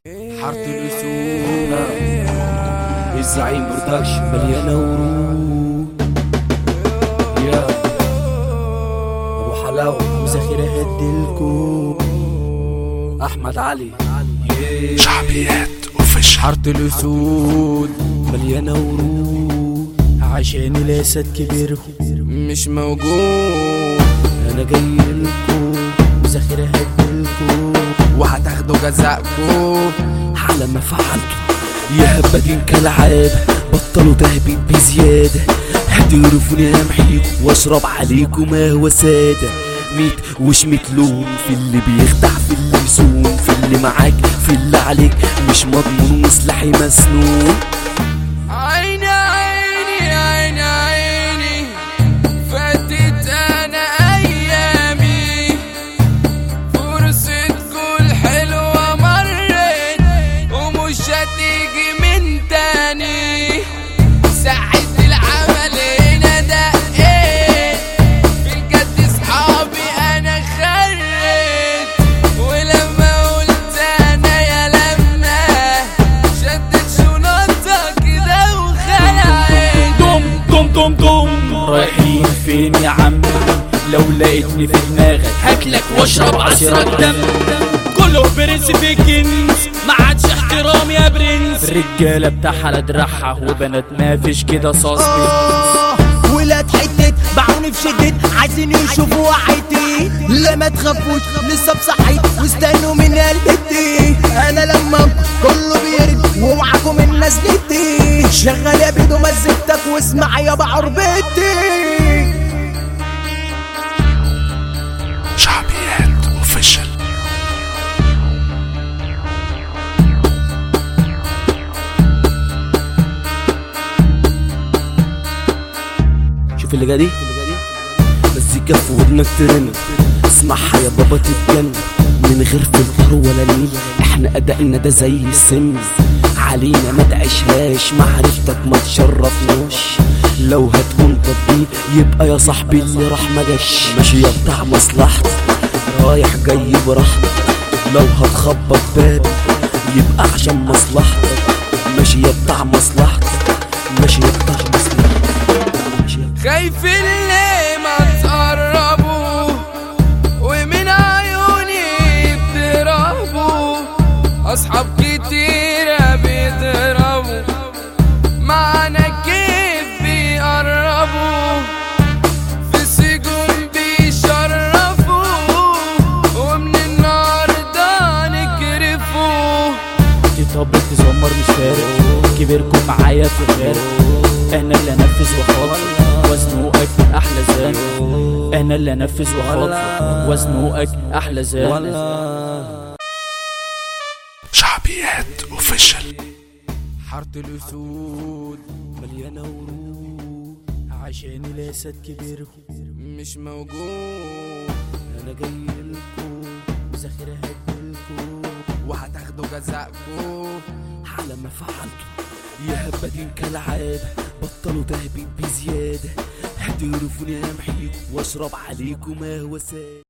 حارة الأسود الزعيم برودكشن مليانة ورود يا أبو حلاوة وزخيرة هدلكو أحمد علي شعبيات اوفيشال حارة الأسود مليانة ورود عشان الأسد كبيرهم مش موجود أنا جاي لكم وزخيرة هدلكو وهتاخدوا جزاءكم على ما فعلتوا يا هبادين كالعادة بطلوا تهبيط بزيادة هتقرفوني امحيكم واشرب عليكم ما هو سادة ميت وش لون في اللي بيخدع في اللي يسون في اللي معاك في اللي عليك مش مضمون وسلاحي مسنون عيني عيني عيني عيني فاتت انا ايامي فرصة كل حلوة مرت ومش هتيجي من تاني ساعة العمل هنا دقيت في الجد صحابي انا خرت ولما قلت انا يا لما شدت شنطة كده وخلعت دم دم دم دم رايحين فين يا عم لو لقيتني في دماغك هاكلك واشرب عصرك دم كله برنس في الجنس ما عادش احترام يا برنس الرجاله بتاعها دراعها وبنات ما فيش كده صاص ولاد حتت باعوني في شدت عايزين يشوفوا وعيتي لا ما تخافوش لسه بصحيت واستنوا من قلبتي انا لما كله بيرد ومعاكم من نزلتي شغل يا بيدو مزجتك واسمع يا بعربتي شعبيات اوفيشال شوف اللي جاي مزيكا في ودنك ترن اسمعها يا بابا تتجن من غير فلتر ولا نيل احنا ادائنا ده زي السن علينا ما تعيشهاش معرفتك ما تشرفناش لو هتكون تطبيق يبقى يا صاحبي اللي راح ما جاش ماشي يا بتاع مصلحتك رايح جاي براحتك لو هتخبط باب يبقى عشان مصلحتك ماشي يا بتاع مصلحتك ماشي يا بتاع مصلحتك ماشي يا خايف اللي ما تقربوا ومن عيوني بتهربوا اصحاب كتيرة بيضربوا معانا كيف بيقربوا في سجون بيشرفوا ومن النهارده نكرفوا طب تزمر مش فارق كبيركم معايا في الغارق انا اللي انفذ واخاطر وزنوقك احلى زان انا اللي انفذ واخاطر وزنوقك احلى زان شعبيات اوفيشال حارة الأسود مليانة ورود عشان الأسد كبيرهم مش موجود أنا جاي لكم وذخيرة هدلكم وهتاخدوا جزاءكم على ما فعلتوا يا هبادين كالعادة بطلوا تهبيط بزيادة هتقرفوني أمحيكم وأشرب عليكم ما هو ساد